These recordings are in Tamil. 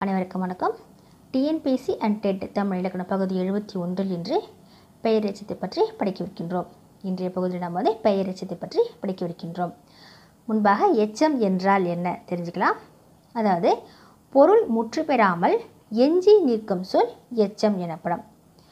அனைவருக்கும் வணக்கம் டிஎன்பிசி அண்ட் டெட் தமிழ் இலக்கண பகுதி எழுபத்தி ஒன்றில் இன்று பெயரெச்சத்தை பற்றி படிக்கவிருக்கின்றோம் இன்றைய பகுதியில் நாம் வந்து பெயரெச்சத்தை பற்றி படிக்கவிருக்கின்றோம் முன்பாக எச்சம் என்றால் என்ன தெரிஞ்சுக்கலாம் அதாவது பொருள் முற்று பெறாமல் எஞ்சி நிற்கும் சொல் எச்சம் எனப்படும்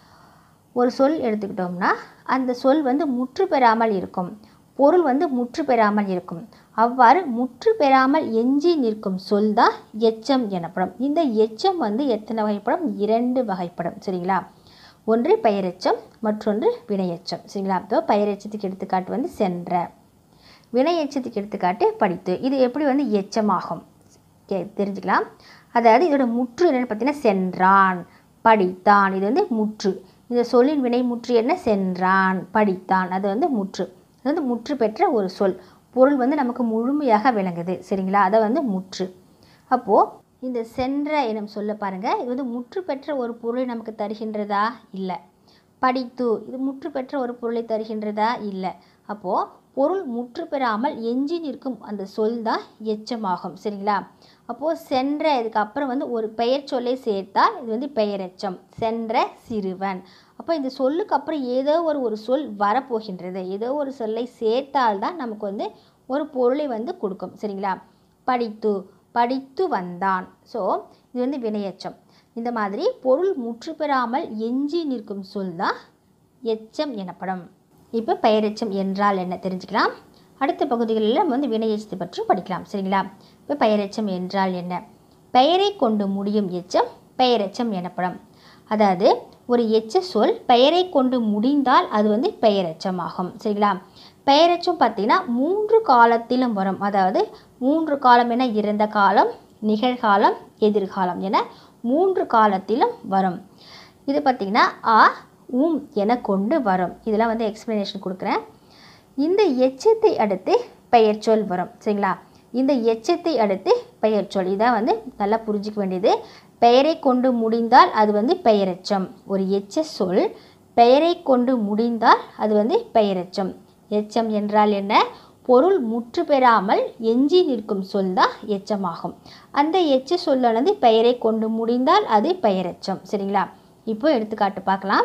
ஒரு சொல் எடுத்துக்கிட்டோம்னா அந்த சொல் வந்து முற்று பெறாமல் இருக்கும் பொருள் வந்து முற்று பெறாமல் இருக்கும் அவ்வாறு முற்று பெறாமல் எஞ்சி நிற்கும் சொல் தான் எச்சம் எனப்படும் இந்த எச்சம் வந்து எத்தனை வகைப்படும் இரண்டு வகைப்படும் சரிங்களா ஒன்று பெயரெச்சம் மற்றொன்று வினையெச்சம் சரிங்களா இப்போ பெயரெச்சத்துக்கு எடுத்துக்காட்டு வந்து சென்ற வினையெச்சத்துக்கு எடுத்துக்காட்டு படித்து இது எப்படி வந்து எச்சமாகும் கே- தெரிஞ்சுக்கலாம் அதாவது இதோட முற்று என்னென்னு பார்த்தீங்கன்னா சென்றான் படித்தான் இது வந்து முற்று இந்த சொல்லின் வினை முற்று என்ன சென்றான் படித்தான் அது வந்து முற்று அது வந்து முற்று பெற்ற ஒரு சொல் பொருள் வந்து நமக்கு முழுமையாக விளங்குது சரிங்களா அதை வந்து முற்று அப்போது இந்த சென்ற எனும் சொல்ல பாருங்கள் இது வந்து முற்று பெற்ற ஒரு பொருளை நமக்கு தருகின்றதா இல்லை படித்து இது முற்று பெற்ற ஒரு பொருளை தருகின்றதா இல்லை அப்போது பொருள் முற்று பெறாமல் எஞ்சி நிற்கும் அந்த சொல் தான் எச்சமாகும் சரிங்களா அப்போது சென்ற இதுக்கு அப்புறம் வந்து ஒரு பெயர் சொல்லை சேர்த்தால் இது வந்து பெயரெச்சம் சென்ற சிறுவன் அப்போ இந்த சொல்லுக்கு அப்புறம் ஏதோ ஒரு ஒரு சொல் வரப்போகின்றது ஏதோ ஒரு சொல்லை சேர்த்தால் தான் நமக்கு வந்து ஒரு பொருளை வந்து கொடுக்கும் சரிங்களா படித்து படித்து வந்தான் ஸோ இது வந்து வினையெச்சம் இந்த மாதிரி பொருள் முற்று பெறாமல் எஞ்சி நிற்கும் சொல் தான் எச்சம் எனப்படும் இப்போ பெயரெச்சம் என்றால் என்ன தெரிஞ்சுக்கலாம் அடுத்த பகுதிகளில் நம்ம வந்து வினையெச்சத்தை பற்றி படிக்கலாம் சரிங்களா இப்போ பெயரெச்சம் என்றால் என்ன பெயரை கொண்டு முடியும் எச்சம் பெயரெச்சம் எனப்படும் அதாவது ஒரு எச்ச சொல் பெயரை கொண்டு முடிந்தால் அது வந்து பெயரெச்சம் ஆகும் சரிங்களா பெயரெச்சம் பார்த்தீங்கன்னா மூன்று காலத்திலும் வரும் அதாவது மூன்று காலம் என இறந்த காலம் நிகழ்காலம் எதிர்காலம் என மூன்று காலத்திலும் வரும் இது பார்த்திங்கன்னா ஆ உம் என கொண்டு வரும் இதெல்லாம் வந்து எக்ஸ்ப்ளனேஷன் கொடுக்குறேன் இந்த எச்சத்தை அடுத்து பெயர்ச்சொல் வரும் சரிங்களா இந்த எச்சத்தை அடுத்து பெயர்ச்சொல் இதான் வந்து நல்லா புரிஞ்சிக்க வேண்டியது பெயரை கொண்டு முடிந்தால் அது வந்து பெயரெச்சம் ஒரு எச்ச சொல் பெயரை கொண்டு முடிந்தால் அது வந்து பெயரெச்சம் எச்சம் என்றால் என்ன பொருள் முற்று பெறாமல் எஞ்சி நிற்கும் சொல் தான் எச்சமாகும் அந்த எச்ச சொல்லானது பெயரை கொண்டு முடிந்தால் அது பெயரெச்சம் சரிங்களா இப்போ எடுத்துக்காட்டு பார்க்கலாம்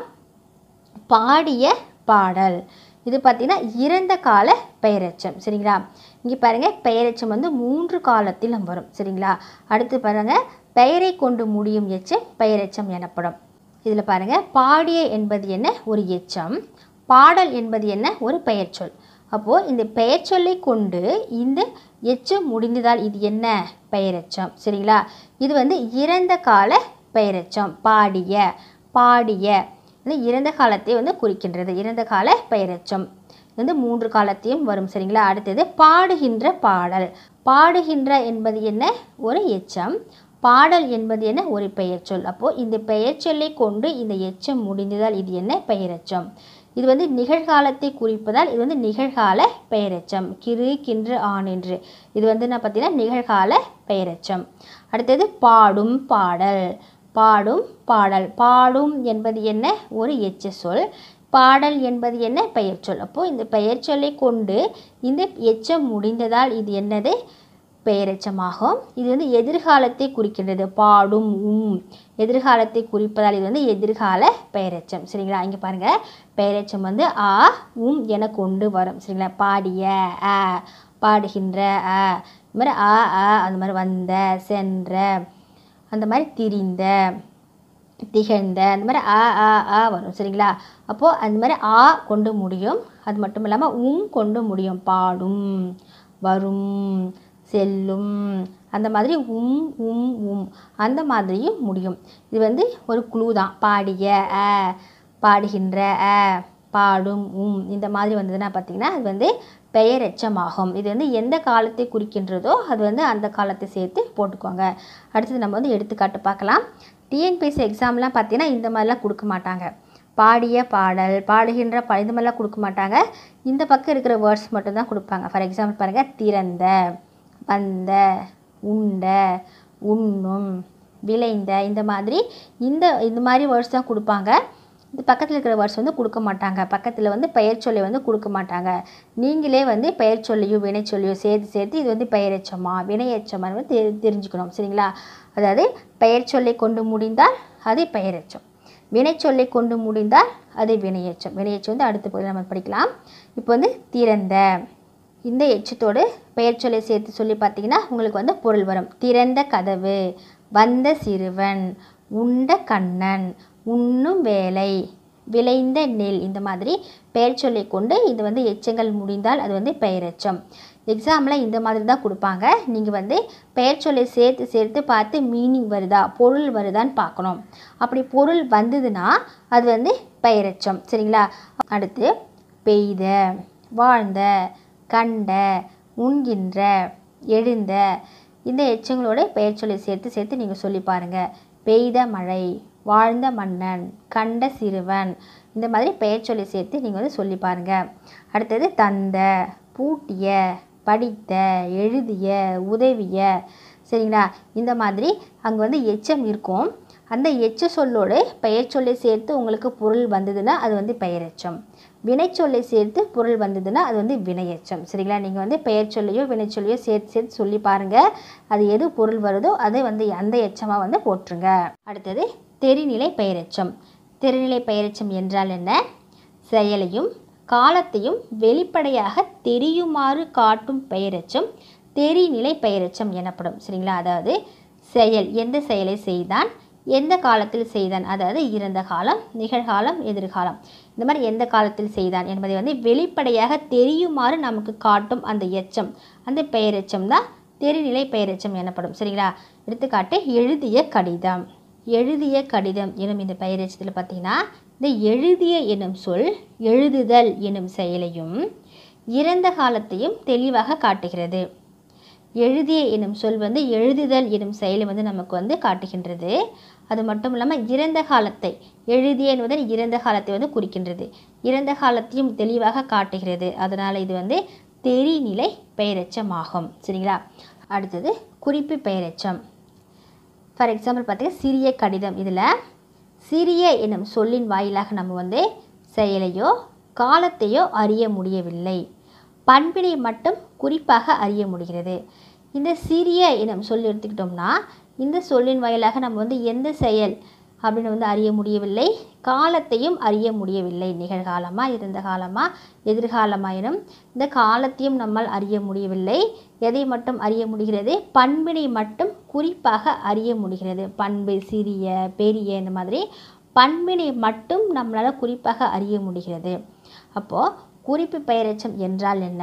பாடிய பாடல் இது பார்த்தீங்கன்னா இறந்த கால பெயரெச்சம் சரிங்களா இங்கே பாருங்கள் பெயரெச்சம் வந்து மூன்று காலத்திலும் வரும் சரிங்களா அடுத்து பாருங்கள் பெயரை கொண்டு முடியும் எச்சம் பெயரெச்சம் எனப்படும் இதில் பாருங்கள் பாடிய என்பது என்ன ஒரு எச்சம் பாடல் என்பது என்ன ஒரு பெயர்ச்சொல் அப்போது இந்த பெயர்ச்சொல்லை கொண்டு இந்த எச்சம் முடிந்ததால் இது என்ன பெயரெச்சம் சரிங்களா இது வந்து இறந்த கால பெயரெச்சம் பாடிய பாடிய இது இறந்த காலத்தை வந்து குறிக்கின்றது இறந்த கால பெயரெச்சம் இது வந்து மூன்று காலத்தையும் வரும் சரிங்களா அடுத்தது பாடுகின்ற பாடல் பாடுகின்ற என்பது என்ன ஒரு எச்சம் பாடல் என்பது என்ன ஒரு பெயர்ச்சொல் அப்போது இந்த பெயர்ச்சொல்லை கொண்டு இந்த எச்சம் முடிந்ததால் இது என்ன பெயரெச்சம் இது வந்து நிகழ்காலத்தை குறிப்பதால் இது வந்து நிகழ்கால பெயரெச்சம் கிறு கின்று ஆனின்று இது வந்து என்ன பார்த்தீங்கன்னா நிகழ்கால பெயரெச்சம் அடுத்தது பாடும் பாடல் பாடும் பாடல் பாடும் என்பது என்ன ஒரு எச்ச சொல் பாடல் என்பது என்ன பெயர்ச்சொல் அப்போது இந்த பெயர்ச்சொல்லை கொண்டு இந்த எச்சம் முடிந்ததால் இது என்னது பெயரெச்சமாகும் இது வந்து எதிர்காலத்தை குறிக்கின்றது பாடும் உம் எதிர்காலத்தை குறிப்பதால் இது வந்து எதிர்கால பெயரெச்சம் சரிங்களா இங்கே பாருங்கள் பெயரெச்சம் வந்து ஆ உம் என கொண்டு வரும் சரிங்களா பாடிய அ பாடுகின்ற அ இந்த மாதிரி ஆ ஆ அந்த மாதிரி வந்த சென்ற அந்த மாதிரி திரிந்த திகழ்ந்த அந்த மாதிரி ஆ ஆ ஆ வரும் சரிங்களா அப்போது அந்த மாதிரி ஆ கொண்டு முடியும் அது மட்டும் இல்லாமல் உம் கொண்டு முடியும் பாடும் வரும் செல்லும் அந்த மாதிரி உம் உம் உம் அந்த மாதிரியும் முடியும் இது வந்து ஒரு குழு தான் பாடிய அ பாடுகின்ற அ பாடும் உம் இந்த மாதிரி வந்ததுன்னா பார்த்திங்கன்னா அது வந்து பெயரெச்சமாகும் இது வந்து எந்த காலத்தை குறிக்கின்றதோ அது வந்து அந்த காலத்தை சேர்த்து போட்டுக்கோங்க அடுத்தது நம்ம வந்து எடுத்துக்காட்டு பார்க்கலாம் டிஎன்பிஎஸ்சி எக்ஸாம்லாம் பார்த்தீங்கன்னா இந்த மாதிரிலாம் கொடுக்க மாட்டாங்க பாடிய பாடல் பாடுகின்ற பா இந்த மாதிரிலாம் கொடுக்க மாட்டாங்க இந்த பக்கம் இருக்கிற வேர்ட்ஸ் மட்டும்தான் கொடுப்பாங்க ஃபார் எக்ஸாம்பிள் பாருங்கள் திறந்த வந்த உண்ட உண்ணும் விளைந்த இந்த மாதிரி இந்த இந்த மாதிரி வேர்ட்ஸ் தான் கொடுப்பாங்க இந்த பக்கத்தில் இருக்கிற வேர்ட்ஸ் வந்து கொடுக்க மாட்டாங்க பக்கத்தில் வந்து பெயர் சொல்லை வந்து கொடுக்க மாட்டாங்க நீங்களே வந்து பெயர் சொல்லையோ வினை சொல்லையோ சேர்த்து சேர்த்து இது வந்து பெயரெச்சமா வினையெச்சமா வந்து தெரி தெரிஞ்சுக்கணும் சரிங்களா அதாவது பெயர் சொல்லை கொண்டு முடிந்தால் அது பெயரெச்சம் வினை சொல்லை கொண்டு முடிந்தால் அது வினையெச்சம் வினையெச்சம் வந்து அடுத்த பகுதியில் நம்ம படிக்கலாம் இப்போ வந்து திறந்த இந்த எச்சத்தோடு பெயர் சொல்லை சேர்த்து சொல்லி பார்த்தீங்கன்னா உங்களுக்கு வந்து பொருள் வரும் திறந்த கதவு வந்த சிறுவன் உண்ட கண்ணன் உண்ணும் வேலை விளைந்த நெல் இந்த மாதிரி பெயர் சொல்லை கொண்டு இது வந்து எச்சங்கள் முடிந்தால் அது வந்து பெயரெச்சம் எக்ஸாமில் இந்த மாதிரி தான் கொடுப்பாங்க நீங்கள் வந்து பெயர் சொல்லை சேர்த்து சேர்த்து பார்த்து மீனிங் வருதா பொருள் வருதான்னு பார்க்கணும் அப்படி பொருள் வந்ததுன்னா அது வந்து பெயரெச்சம் சரிங்களா அடுத்து பெய்த வாழ்ந்த கண்ட உண்கின்ற எழுந்த இந்த எச்சங்களோட பெயர் சொல்லி சேர்த்து சேர்த்து நீங்கள் சொல்லி பாருங்கள் பெய்த மழை வாழ்ந்த மன்னன் கண்ட சிறுவன் இந்த மாதிரி பெயர் சொல்லி சேர்த்து நீங்கள் வந்து சொல்லி பாருங்கள் அடுத்தது தந்த பூட்டிய படித்த எழுதிய உதவிய சரிங்களா இந்த மாதிரி அங்கே வந்து எச்சம் இருக்கும் அந்த எச்ச சொல்லோடு பெயர் சொல்லை சேர்த்து உங்களுக்கு பொருள் வந்ததுன்னா அது வந்து பெயரெச்சம் வினைச்சொல்லை சேர்த்து பொருள் வந்ததுன்னா அது வந்து வினையெச்சம் சரிங்களா நீங்கள் வந்து பெயர் சொல்லையோ வினைச்சொல்லையோ சேர்த்து சேர்த்து சொல்லி பாருங்கள் அது எது பொருள் வருதோ அதை வந்து அந்த எச்சமாக வந்து போட்டுருங்க அடுத்தது தெரிநிலை பெயரெச்சம் தெரிநிலை பெயரெச்சம் என்றால் என்ன செயலையும் காலத்தையும் வெளிப்படையாக தெரியுமாறு காட்டும் பெயரெச்சம் தெரிநிலை பெயரெச்சம் எனப்படும் சரிங்களா அதாவது செயல் எந்த செயலை செய்தான் எந்த காலத்தில் செய்தான் அதாவது இறந்த காலம் நிகழ்காலம் எதிர்காலம் இந்த மாதிரி எந்த காலத்தில் செய்தான் என்பதை வந்து வெளிப்படையாக தெரியுமாறு நமக்கு காட்டும் அந்த எச்சம் அந்த பெயரெச்சம் தான் தெரிநிலை பெயரெச்சம் எனப்படும் சரிங்களா எடுத்துக்காட்டு எழுதிய கடிதம் எழுதிய கடிதம் எனும் இந்த பெயரெச்சத்தில் பார்த்தீங்கன்னா இந்த எழுதிய எனும் சொல் எழுதுதல் எனும் செயலையும் இறந்த காலத்தையும் தெளிவாக காட்டுகிறது எழுதிய எனும் சொல் வந்து எழுதுதல் எனும் செயலை வந்து நமக்கு வந்து காட்டுகின்றது அது மட்டும் இல்லாமல் இறந்த காலத்தை எழுதிய என்பதன் இறந்த காலத்தை வந்து குறிக்கின்றது இறந்த காலத்தையும் தெளிவாக காட்டுகிறது அதனால் இது வந்து தெரிநிலை பெயரெச்சம் ஆகும் சரிங்களா அடுத்தது குறிப்பு பெயரெச்சம் ஃபார் எக்ஸாம்பிள் பார்த்தீங்கன்னா சிறிய கடிதம் இதில் சிறிய எனும் சொல்லின் வாயிலாக நம்ம வந்து செயலையோ காலத்தையோ அறிய முடியவில்லை பண்பினை மட்டும் குறிப்பாக அறிய முடிகிறது இந்த சிறிய எனும் சொல் எடுத்துக்கிட்டோம்னா இந்த சொல்லின் வாயிலாக நம்ம வந்து எந்த செயல் அப்படின்னு வந்து அறிய முடியவில்லை காலத்தையும் அறிய முடியவில்லை நிகழ்காலமா இருந்த காலமா எதிர்காலமா எனும் இந்த காலத்தையும் நம்மால் அறிய முடியவில்லை எதை மட்டும் அறிய முடிகிறது பண்பினை மட்டும் குறிப்பாக அறிய முடிகிறது பண்பு சிறிய பெரிய இந்த மாதிரி பண்பினை மட்டும் நம்மளால் குறிப்பாக அறிய முடிகிறது அப்போது குறிப்பு பெயரெச்சம் என்றால் என்ன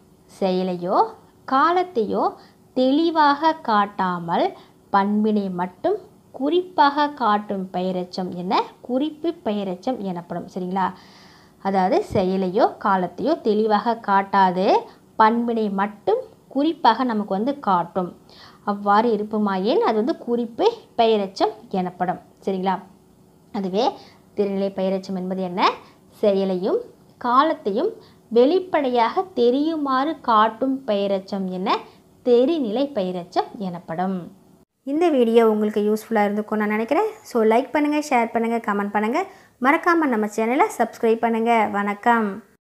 செயலையோ காலத்தையோ தெளிவாக காட்டாமல் பண்பினை மட்டும் குறிப்பாக காட்டும் பெயரெச்சம் என்ன குறிப்பு பெயரெச்சம் எனப்படும் சரிங்களா அதாவது செயலையோ காலத்தையோ தெளிவாக காட்டாது பண்பினை மட்டும் குறிப்பாக நமக்கு வந்து காட்டும் அவ்வாறு இருப்புமாயின் அது வந்து குறிப்பு பெயரெச்சம் எனப்படும் சரிங்களா அதுவே திருநிலை பெயரெச்சம் என்பது என்ன செயலையும் காலத்தையும் வெளிப்படையாக தெரியுமாறு காட்டும் பெயரெச்சம் என்ன தெரிநிலை பெயரெச்சம் எனப்படும் இந்த வீடியோ உங்களுக்கு யூஸ்ஃபுல்லாக இருந்திருக்கும் நான் நினைக்கிறேன் ஸோ லைக் பண்ணுங்கள் ஷேர் பண்ணுங்கள் கமெண்ட் பண்ணுங்கள் மறக்காமல் நம்ம சேனலை சப்ஸ்கிரைப் பண்ணுங்கள் வணக்கம்